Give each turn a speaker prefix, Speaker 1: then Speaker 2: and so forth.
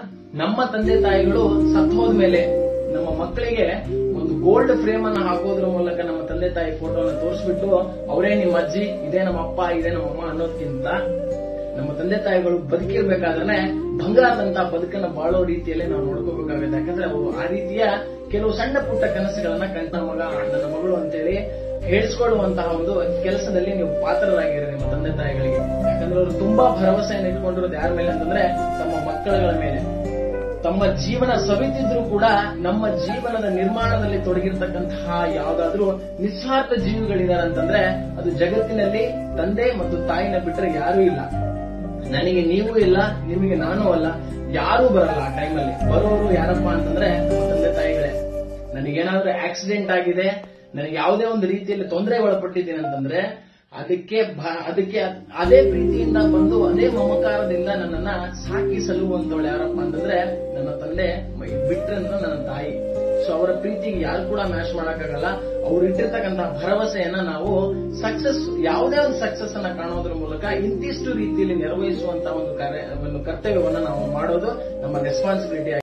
Speaker 1: ನಮ್ಮ ತಂದೆ ತಾಯಿಗಳು ಸತ್ತು ಹೋದ್ಮೇಲೆ ನಮ್ಮ ಮಕ್ಕಳಿಗೆ ಒಂದು ಗೋಲ್ಡ್ ಫ್ರೇಮ್ ಅನ್ನ ಹಾಕೋದ್ರ ಮೂಲಕ ನಮ್ಮ ತಂದೆ ತಾಯಿ ಫೋಟೋನ ತೋರಿಸ್ಬಿಟ್ಟು ಅವರೇ ನಿಮ್ಮ ಅಜ್ಜಿ ಇದೇ ನಮ್ಮ ಅಪ್ಪ ಇದೇ ನಮ್ಮ ಅಮ್ಮ ಅನ್ನೋದ್ಕಿಂತ ನಮ್ಮ ತಂದೆ ತಾಯಿಗಳು ಬದುಕಿರ್ಬೇಕಾದ್ರೆ ಬಂಗಾರದಂತ ಬದುಕನ್ನ ಬಾಳೋ ರೀತಿಯಲ್ಲಿ ನಾವು ನೋಡ್ಕೋಬೇಕಾಗುತ್ತೆ ಯಾಕಂದ್ರೆ ಅವರು ಆ ರೀತಿಯ ಕೆಲವು ಸಣ್ಣ ಪುಟ್ಟ ಕನಸುಗಳನ್ನ ಕಂಡ ಮಗ ನನ್ನ ಮಗಳು ಅಂತೇಳಿ ಹೇಳಿಸ್ಕೊಳ್ಳುವಂತಹ ಒಂದು ಕೆಲಸದಲ್ಲಿ ನೀವು ಪಾತ್ರರಾಗಿರಿ ನಿಮ್ಮ ತಂದೆ ತಾಯಿಗಳಿಗೆ ಯಾಕಂದ್ರೆ ಅವರು ತುಂಬಾ ಭರವಸೆಯನ್ನು ಇಟ್ಕೊಂಡಿರೋದು ಯಾರ ಮೇಲೆ ಅಂತಂದ್ರೆ ತಮ್ಮ ಮಕ್ಕಳುಗಳ ಮೇಲೆ ತಮ್ಮ ಜೀವನ ಸವಿತಿದ್ರು ಕೂಡ ನಮ್ಮ ಜೀವನದ ನಿರ್ಮಾಣದಲ್ಲಿ ತೊಡಗಿರ್ತಕ್ಕಂತಹ ಯಾವ್ದಾದ್ರೂ ನಿಸ್ವಾರ್ಥ ಜೀವಿಗಳಿದಾರೆ ಅಂತಂದ್ರೆ ಅದು ಜಗತ್ತಿನಲ್ಲಿ ತಂದೆ ಮತ್ತು ತಾಯಿನ ಬಿಟ್ಟರೆ ಯಾರೂ ಇಲ್ಲ ನನಗೆ ನೀವು ಇಲ್ಲ ನಿಮಗೆ ನಾನು ಅಲ್ಲ ಯಾರೂ ಬರಲ್ಲ ಆ ಟೈಮಲ್ಲಿ ಬರೋರು ಯಾರಪ್ಪ ಅಂತಂದ್ರೆ ನಮ್ಮ ತಂದೆ ತಾಯಿಗಳೇ ನನಗೇನಾದ್ರೂ ಆಕ್ಸಿಡೆಂಟ್ ಆಗಿದೆ ನನಗೆ ಯಾವುದೇ ಒಂದು ರೀತಿಯಲ್ಲಿ ತೊಂದರೆ ಒಳಪಟ್ಟಿದ್ದೀನಿ ಅಂತಂದ್ರೆ ಅದಕ್ಕೆ ಭ- ಅದಕ್ಕೆ ಅದ್- ಅದೇ ಪ್ರೀತಿಯಿಂದ ಬಂದು ಅದೇ ಮಮಕಾರದಿಂದ ನನ್ನನ್ನ ಸಾಕಿ ಸಲುವಂತವಳು ಯಾರಪ್ಪ ಅಂತಂದ್ರೆ ನನ್ನ ತಂದೆ ಮ- ಬಿಟ್ರಂತ ನನ್ನ ತಾಯಿ ಸೊ ಅವರ ಪ್ರೀತಿಗೆ ಯಾರು ಕೂಡ ಮ್ಯಾಚ್ ಮಾಡಕ್ಕಾಗಲ್ಲ ಅವ್ರು ಇಟ್ಟಿರ್ತಕ್ಕಂತಹ ಭರವಸೆಯನ್ನ ನಾವು ಸಕ್ಸಸ್ ಯಾವುದೇ ಒಂದು ಸಕ್ಸಸ್ ಅನ್ನ ಕಾಣೋದ್ರ ಮೂಲಕ ಇಂತಿಷ್ಟು ರೀತಿಯಲ್ಲಿ ನಿರ್ವಹಿಸುವಂತ ಒಂದು ಕಾರ್ಯ ಒಂದು ಕರ್ತವ್ಯವನ್ನ ನಾವು ಮಾಡೋದು ನಮ್ಮ ರೆಸ್ಪಾನ್ಸಿಬಿಲಿಟಿ